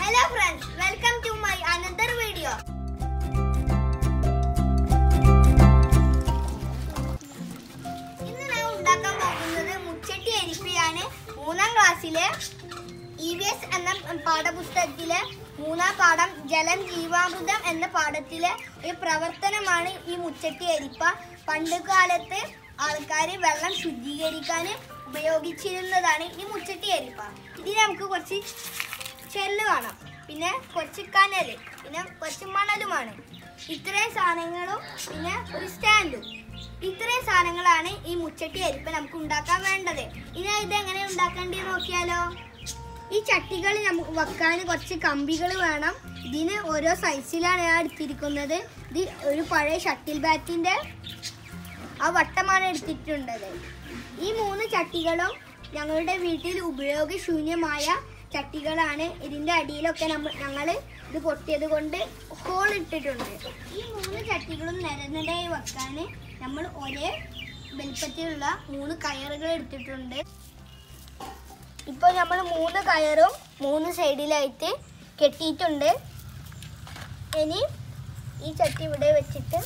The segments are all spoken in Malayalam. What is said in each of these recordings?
hello friends welcome to my another video ഇന്ന് ഞാൻ ഉണ്ടാക്കാൻ പോകുന്നത് മുച്ചട്ടി അരിപ്പയാണ് മൂന്നാം ക്ലാസ്സിലെ ഇ വി എസ് എന്ന പാഠപുസ്തകത്തിലെ മൂന്നാം പാഠം ജലം ജീവാമൃതം എന്ന പാഠത്തിലെ ഒരു പ്രവർത്തനമാണ് ഈ മുച്ചട്ടി അരിപ്പ പണ്ട് കാലത്ത് ആൾക്കാർ വെള്ളം ശുദ്ധീകരിക്കാൻ ഉപയോഗിച്ചിരുന്നതാണ് ഈ മുച്ചട്ടി അരിപ്പ ഇതിൽ നമുക്ക് കുറച്ച് ചെല്ല് വേണം പിന്നെ കുറച്ച് കനല് പിന്നെ കുറച്ച് മണലുമാണ് ഇത്രയും സാധനങ്ങളും പിന്നെ ഒരു സ്റ്റാൻഡും ഇത്രയും സാധനങ്ങളാണ് ഈ മുച്ചട്ടി അരിപ്പ നമുക്ക് ഉണ്ടാക്കാൻ വേണ്ടത് ഇനി ഇത് എങ്ങനെ ഉണ്ടാക്കേണ്ടത് നോക്കിയാലോ ഈ ചട്ടികൾ നമുക്ക് വെക്കാൻ കുറച്ച് കമ്പികൾ വേണം ഇതിന് ഓരോ സൈസിലാണ് ഞാൻ എടുത്തിരിക്കുന്നത് ഇത് ഒരു പഴയ ഷട്ടിൽ ബാറ്റിന്റെ ആ വട്ടമാണ് എടുത്തിട്ടുള്ളത് ഈ മൂന്ന് ചട്ടികളും ഞങ്ങളുടെ വീട്ടിൽ ഉപയോഗശൂന്യമായ ചട്ടികളാണ് ഇതിന്റെ അടിയിലൊക്കെ നമ്മൾ ഞങ്ങൾ ഇത് പൊട്ടിയത് കൊണ്ട് ഹോൾ ഇട്ടിട്ടുണ്ട് ഈ മൂന്ന് ചട്ടികളും നിരനിരയായി വെക്കാൻ നമ്മൾ ഒരേ വലിപ്പത്തിലുള്ള മൂന്ന് കയറുകൾ എടുത്തിട്ടുണ്ട് ഇപ്പോൾ നമ്മൾ മൂന്ന് കയറും മൂന്ന് സൈഡിലായിട്ട് കെട്ടിയിട്ടുണ്ട് ഇനി ഈ ചട്ടി ഇവിടെ വെച്ചിട്ട്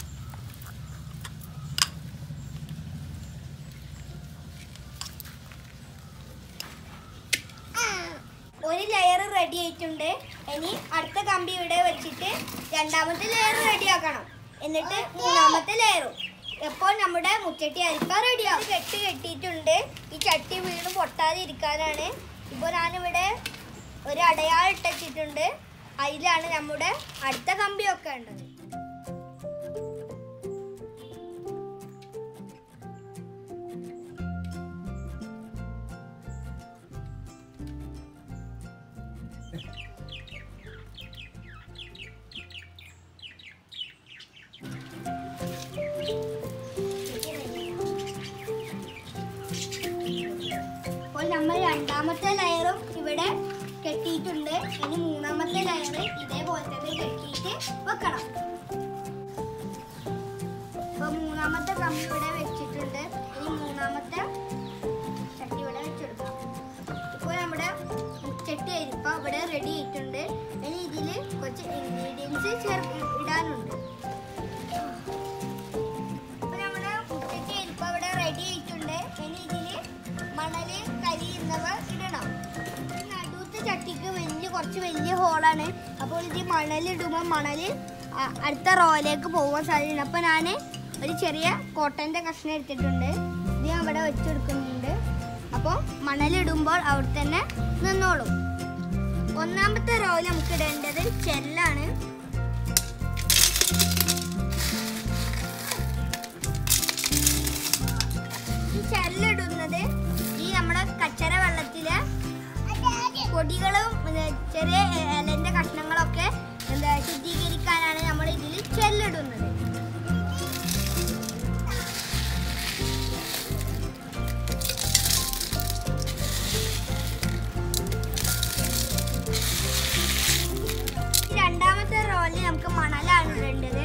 ഒരു ലെയർ റെഡി ആയിട്ടുണ്ട് ഇനി അടുത്ത കമ്പി ഇവിടെ വെച്ചിട്ട് രണ്ടാമത്തെ ലെയർ റെഡി ആക്കണം എന്നിട്ട് മൂന്നാമത്തെ ലെയറും എപ്പോൾ നമ്മുടെ മുച്ചട്ടി അരിപ്പ റെഡിയാവും കെട്ട് കെട്ടിയിട്ടുണ്ട് ഈ ചട്ടി വീണ് പൊട്ടാതെ ഇരിക്കാനാണ് ഇപ്പോൾ ഞാനിവിടെ ഒരു അടയാളം ഇട്ടിട്ടുണ്ട് അതിലാണ് നമ്മുടെ അടുത്ത കമ്പി വെക്കേണ്ടത് അപ്പോൾ നമ്മൾ രണ്ടാമത്തെ ലെയറും ഇവിടെ കെട്ടിയിട്ടുണ്ട് ഇനി മൂന്നാമത്തെ ലെയർ ഇതേപോലെ തന്നെ കെട്ടിയിട്ട് വെക്കണം അപ്പൊ മൂന്നാമത്തെ കമ്പി ഇവിടെ വെച്ചിട്ടുണ്ട് ഇനി മൂന്നാമത്തെ ചട്ടി ഇവിടെ വെച്ചെടുക്കാം ഇപ്പോൾ നമ്മുടെ ചട്ടി അരിപ്പ ഇവിടെ റെഡി ആയിട്ടുണ്ട് ഇനി ഇതിൽ കുറച്ച് ഇൻഗ്രീഡിയൻസ് ചേർ ഇടാനുണ്ട് ഇപ്പൊ നമ്മുടെ മുട്ടയ്ക്ക് ഇരിപ്പ് അവിടെ റെഡി ആയിട്ടുണ്ട് ഇനി ഇതില് മണല് കരി എന്നിവ ഇടണം ഈ നടുവത്തെ ചട്ടിക്ക് വലിയ കുറച്ച് വലിയ ഹോളാണ് അപ്പോൾ ഇത് മണലിടുമ്പോൾ മണല് അ- അടുത്ത റോയിലേക്ക് പോകാൻ സാധ്യതയുണ്ട് അപ്പോൾ ഞാൻ ഒരു ചെറിയ കോട്ടൻ്റെ കഷ്ണം എടുത്തിട്ടുണ്ട് ഇത് ഞാൻ ഇവിടെ വെച്ചെടുക്കുന്നുണ്ട് അപ്പോൾ മണലിടുമ്പോൾ അവിടെ തന്നെ നിന്നോളും ഒന്നാമത്തെ റോയിൽ നമുക്ക് ഇടേണ്ടത് ചെല്ലാണ് ഈ ചെല്ലിടുന്നത് ഈ നമ്മുടെ കച്ചര വെള്ളത്തില് പൊടികളും ഇത് ചെറിയ ഇലന്റെ കഷ്ണങ്ങളൊക്കെ എന്താ ശുദ്ധീകരിക്കാനാണ് നമ്മൾ ഇതിൽ ചെല്ലിടുന്നത് ഈ രണ്ടാമത്തെ റോളിൽ നമുക്ക് മണലാണ് ഇടേണ്ടത്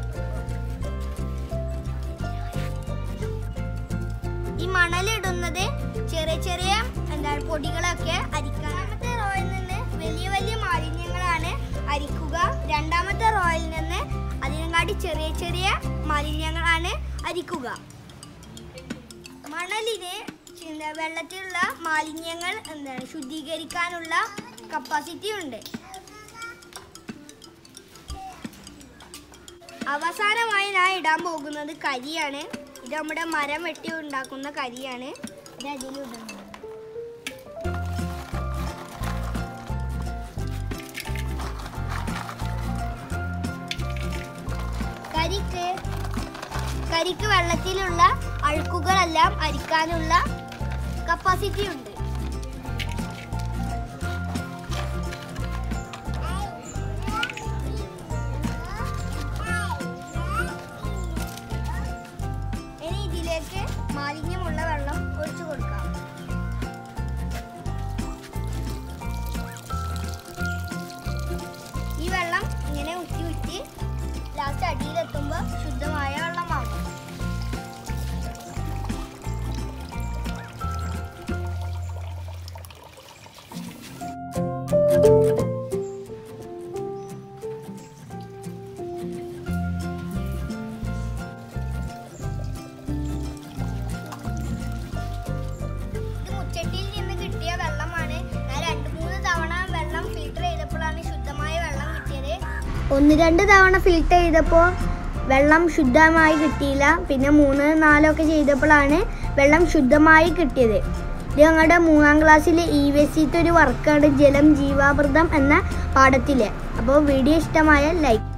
ഈ മണലിടുന്നത് ചെറിയ ചെറിയ എന്താ പൊടികളൊക്കെ അരിക്കാനാമത്തെ റോയിൽ നിന്ന് വലിയ വലിയ മാലിന്യങ്ങളാണ് അരിക്കുക രണ്ടാമത്തെ റോയിൽ നിന്ന് അതിനെക്കാട്ടി ചെറിയ ചെറിയ മാലിന്യങ്ങളാണ് അരിക്കുക മണലിന് എന്താ വെള്ളത്തിലുള്ള മാലിന്യങ്ങൾ എന്താണ് ശുദ്ധീകരിക്കാനുള്ള കപ്പാസിറ്റി ഉണ്ട് അവസാനമായി ഞാൻ ഇടാൻ പോകുന്നത് കരിയാണ് ഇത് നമ്മുടെ മരം വെട്ടി ഉണ്ടാക്കുന്ന കരിയാണ് ഇത് അതിലിടുന്നത് കരിക്ക് കരിക്ക് വെള്ളത്തിലുള്ള അഴുക്കുകളെല്ലാം അരിക്കാനുള്ള കപ്പാസിറ്റി ഉണ്ട് ഇനി ഇതിലേക്ക് മാലിന്യമുള്ള വെള്ളം ഒഴിച്ചു കൊടുക്കാം ഈ വെള്ളം ഇങ്ങനെ ഉറ്റി ഉറ്റി ലാസ്റ്റ് അടിയിലെത്തുമ്പോൾ ശുദ്ധമായ വെള്ളമാകും ഒന്ന് രണ്ട് തവണ ഫിൽട്ടർ ചെയ്തപ്പോൾ വെള്ളം ശുദ്ധമായി കിട്ടിയില്ല പിന്നെ മൂന്ന് നാലൊക്കെ ചെയ്തപ്പോഴാണ് വെള്ളം ശുദ്ധമായി കിട്ടിയത് ഇത് ഞങ്ങളുടെ മൂന്നാം ക്ലാസ്സിലെ ഇ വി എസ് സിത്തെ ഒരു വർക്കാണ് ജലം ജീവാമൃതം എന്ന പാഠത്തിലെ അപ്പോൾ വീഡിയോ ഇഷ്ടമായ ലൈക്ക്